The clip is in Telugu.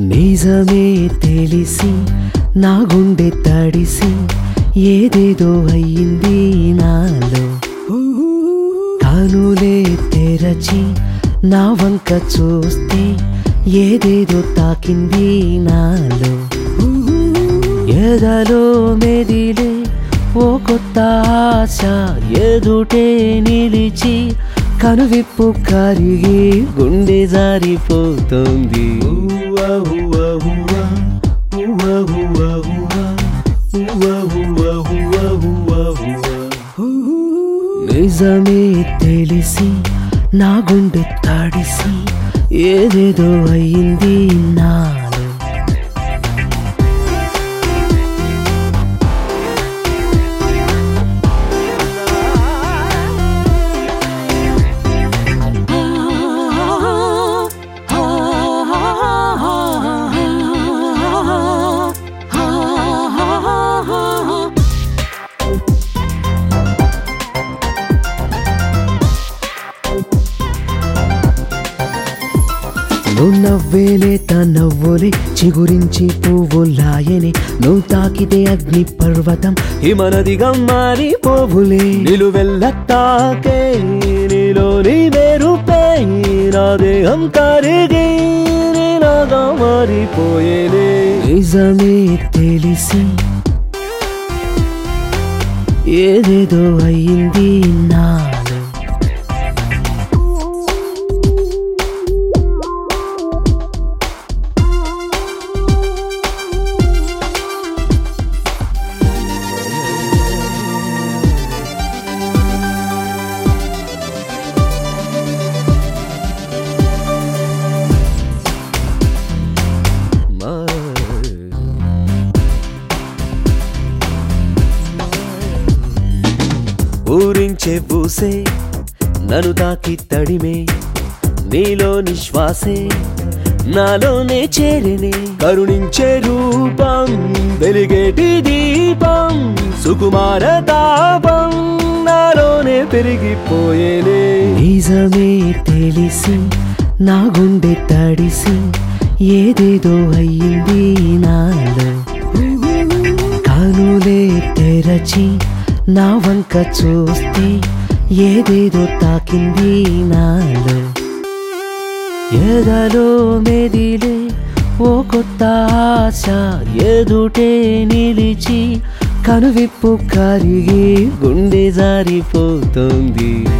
నిజమే తెలిసి నా గుండె తడిసి ఏదేదో అయ్యింది నాలో కనులే తెరచి నా వంక చూస్తే ఏదేదో తాకింది నాలో ఎదలో మెదిలే ఓ కొత్త ఆశ ఎదుటే నిలిచి కనువిప్పు కరిగి గుండె జారిపోతుంది ఊవా, ఊవా, ఊవా, ఊవా, ఊవా, ఊవా, ఊవా, ఊవా, ఊవా, ఊవా, ఊవా. నిజమే తెలిసి నా గుండె తడిసి ఏదేదో అయ్యింది నాలో నువ్వు నవ్వేలే నవ్వులే చిగురించి పువ్వులాయనే నువ్వు తాకితే అగ్ని పర్వతం హిమనదిగా మారిపోవులే నిలువెల్ల తాకే నీలోని మెరుపే నా దేహం కరిగి నీలాగా మారిపోయేనే నిజమే తెలిసి ఏదేదో అయ్యింది నాలో ఊరించే పూసే నన్ను తాకి తడిమే నీలో నిశ్వాసే నాలోనే చేరినే కరుణించే రూపం వెలిగేటి దీపం సుకుమార తాపం నాలోనే పెరిగిపోయేనే నిజమే తెలిసి నా గుండె తడిసి ఏదేదో అయ్యింది నాలో కనులే తెరచి నా వంక చూస్తే ఏదేదో తాకింది నాలో ఎదలో మెదిలే ఓ కొత్త ఆశ ఎదుటే నిలిచి కనువిప్పు కరిగి గుండె జారిపోతుంది